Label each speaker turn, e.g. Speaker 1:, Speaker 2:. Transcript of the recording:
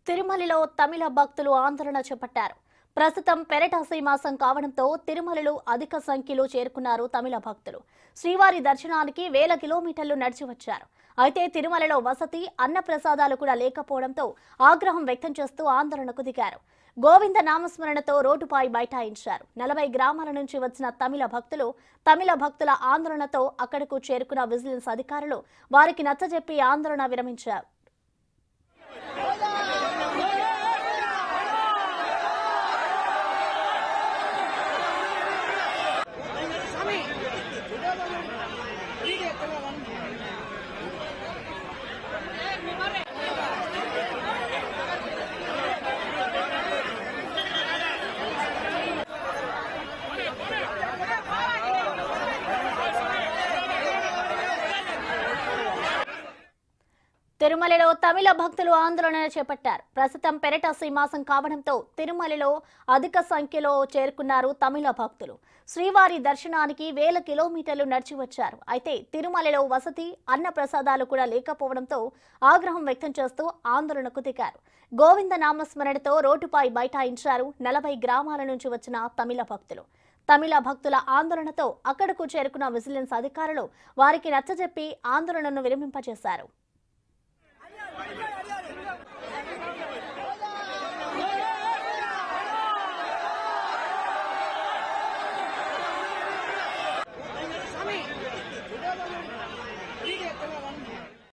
Speaker 1: తిరుమలలో తమిళ భక్తులు ఆందోళన చేపట్టారు ప్రస్తుతం పెరటాసి మాసం కావడంతో తిరుమలలో అధిక సంఖ్యలో చేరుకున్నారు తమిళ భక్తులు శ్రీవారి దర్శనానికి వేల కిలోమీటర్లు నడిచి వచ్చారు అయితే తిరుమలలో వసతి అన్న ప్రసాదాలు కూడా లేకపోవడంతో ఆగ్రహం వ్యక్తం చేస్తూ ఆందోళనకు దిగారు గోవింద నామస్మరణతో రోడ్డుపై బైఠాయించారు నలభై గ్రామాల నుంచి వచ్చిన తమిళ భక్తులు తమిళ భక్తుల ఆందోళనతో అక్కడకు చేరుకున్న విజిలెన్స్ అధికారులు వారికి నచ్చజెప్పి ఆందోళన విరమించారు తిరుమలలో తమిళ భక్తులు ఆందోళన చేపట్టారు ప్రస్తుతం పెరటాసి మాసం కావడంతో తిరుమలలో అధిక సంఖ్యలో చేరుకున్నారు తమిళ భక్తులు శ్రీవారి దర్శనానికి వేల కిలోమీటర్లు నడిచి వచ్చారు అయితే తిరుమలలో వసతి అన్న ప్రసాదాలు కూడా లేకపోవడంతో ఆగ్రహం వ్యక్తం చేస్తూ ఆందోళనకు దిగారు గోవింద నామస్మరణతో రోడ్డుపై బైఠాయించారు నలభై గ్రామాల నుంచి వచ్చిన తమిళ భక్తులు తమిళ భక్తుల ఆందోళనతో అక్కడకు చేరుకున్న విజిలెన్స్ అధికారులు వారికి నచ్చజెప్పి ఆందోళనను విరమింపజేశారు